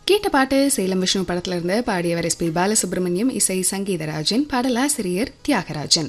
கேட்ட பாட்டு சேலம் விஷ்ணு படத்துல இருந்து பாடியவர் எஸ் பி பாலசுப்ரமணியம் இசை சங்கீதராஜன் பாடலாசிரியர் தியாகராஜன்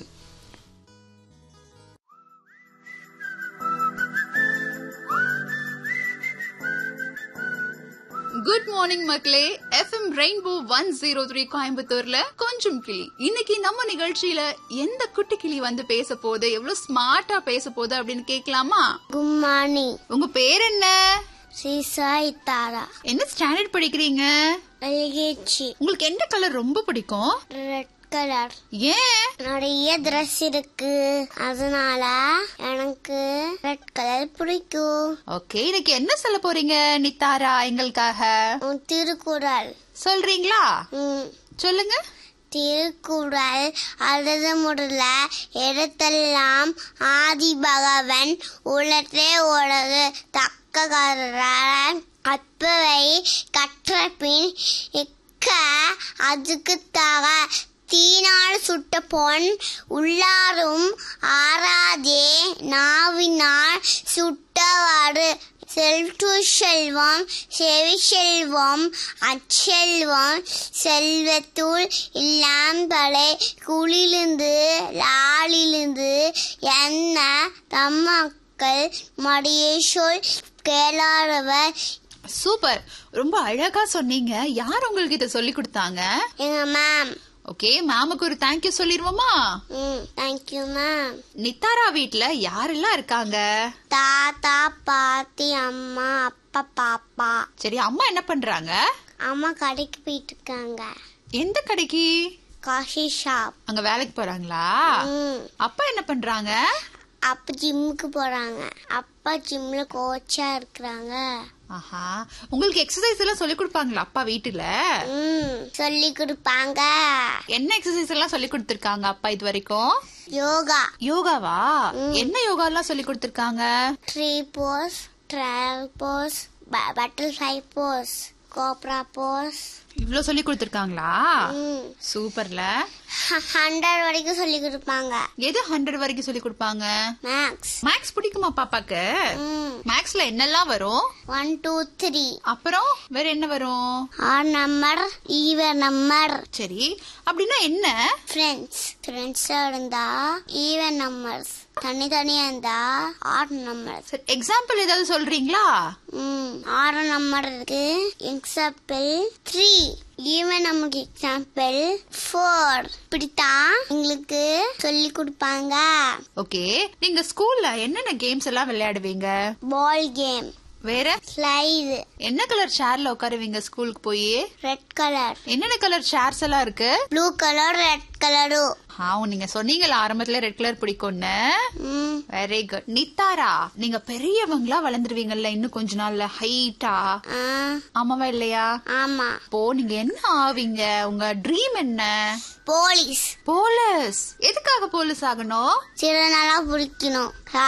குட் மார்னிங் மக்களே FM Rainbow one zero three கோயம்புத்தூர்ல கொஞ்சம் கிளி இன்னைக்கு நம்ம நிகழ்ச்சியில எந்த குட்டி கிளி வந்து பேச போகுது எவ்வளவு ஸ்மார்ட்டா பேச போகுது அப்படின்னு கேட்கலாமா குட் மார்னிங் உங்க பேர் என்ன ஸ்ரீ சாய் தாரா என்ன ஸ்டாண்டர்ட் படிக்கிறீங்க எல்கேஜி உங்களுக்கு எந்த கலர் ரொம்ப பிடிக்கும் ரெட் கலர் ஏன் நிறைய ட்ரெஸ் இருக்கு அதனால எனக்கு ரெட் கலர் பிடிக்கும் ஓகே இன்னைக்கு என்ன சொல்ல போறீங்க நித்தாரா எங்களுக்காக உன் திருக்குறள் சொல்றீங்களா ம், சொல்லுங்க திருக்குறள் அழுத முடல எடுத்தெல்லாம் ஆதி பகவன் உலகே உலகு தக்ககரான் கற்பவை கற்ற பின் இக்க அதுக்கு தக தீனால் சுட்ட பொன் உள்ளாரும் ஆறாதே நாவினால் சுட்டவாறு செல்டு செல்வம் செவி செல்வம் அச்செல்வம் செல்வத்துள் இல்லாம்பலை குளிலிருந்து லாலிலிருந்து என்ன தம்மக்கள் மடியை சொல் கேளாதவர் சூப்பர் ரொம்ப அழகா சொன்னீங்க யார் உங்களுக்கு இதை சொல்லி கொடுத்தாங்க எங்க மேம் ஓகே மேமுக்கு ஒரு தேங்க்யூ சொல்லிருவோமா ம் தேங்க்யூ மேம் நித்தாரா வீட்ல யாரெல்லாம் இருக்காங்க தாத்தா பாட்டி அம்மா அப்பா பாப்பா சரி அம்மா என்ன பண்றாங்க அம்மா கடைக்கு போயிட்டு இருக்காங்க எந்த கடைக்கு காஃபி ஷாப் அங்க வேலைக்கு போறாங்களா ம் அப்பா என்ன பண்றாங்க அப்பா ஜிம்முக்கு போறாங்க அப்பா ஜிம்ல கோச்சா இருக்கிறாங்க ஆஹா உங்களுக்கு எக்ஸசைஸ் எல்லாம் சொல்லி கொடுப்பாங்களா அப்பா வீட்டுல ம் சொல்லி கொடுப்பாங்க என்ன எக்ஸசைஸ் எல்லாம் சொல்லி கொடுத்திருக்காங்க அப்பா இது வரைக்கும் யோகா யோகாவா என்ன யோகா எல்லாம் சொல்லி கொடுத்திருக்காங்க tree pose travel pose butterfly pose cobra pose இவ்ளோ சொல்லி கொடுத்திருக்காங்களா ம் சூப்பர்ல ஹண்ட்ரட் வரைக்கும் சொல்லி கொடுப்பாங்க எது ஹண்ட்ரட் வரைக்கும் சொல்லி கொடுப்பாங்க மேக்ஸ் மேக்ஸ் பிடிக்குமா பாப்பாக்கு ம் மேக்ஸ்ல என்னெல்லாம் வரும் ஒன் டூ த்ரீ அப்புறம் வேற என்ன வரும் ஆர் நம்பர் ஈவன் நம்பர் சரி அப்படின்னா என்ன ஃப்ரெண்ட்ஸ் ஃப்ரெண்ட்ஸா இருந்தா ஈவன் நம்பர்ஸ் தனித்தனியா இருந்தா ஆட் நம்பர்ஸ் சரி எக்ஸாம்பிள் ஏதாவது சொல்றீங்களா ம் ஆறு நம்பர் இருக்கு எக்ஸாம்பிள் த்ரீ ஈவன் நமக்கு எக்ஸாம்பிள் ஃபோர் இப்படித்தான் எங்களுக்கு சொல்லி கொடுப்பாங்க ஓகே நீங்க ஸ்கூல்ல என்னென்ன கேம்ஸ் எல்லாம் விளையாடுவீங்க பால் கேம் வேற ஸ்லைடு என்ன கலர் சேர்ல உட்காருவீங்க ஸ்கூலுக்கு போய் ரெட் கலர் என்னென்ன கலர் சேர்ஸ் எல்லாம் இருக்கு ப்ளூ கலர் ரெட் கலரும் ஆ நீங்க சொன்னீங்கல்ல ஆரம்பத்துல ரெட் கலர் பிடிக்கும்னு ம் வெரி குட் நித்தாரா நீங்க பெரியவங்களா வளர்ந்துருவீங்கல்ல இன்னும் கொஞ்ச நாள்ல ஹைட்டா ஆ ஆமாவா இல்லையா ஆமா இப்போ நீங்க என்ன ஆவீங்க உங்க ட்ரீம் என்ன போலீஸ் போலீஸ் எதுக்காக போலீஸ் ஆகணும் சில நாளா பிடிக்கணும்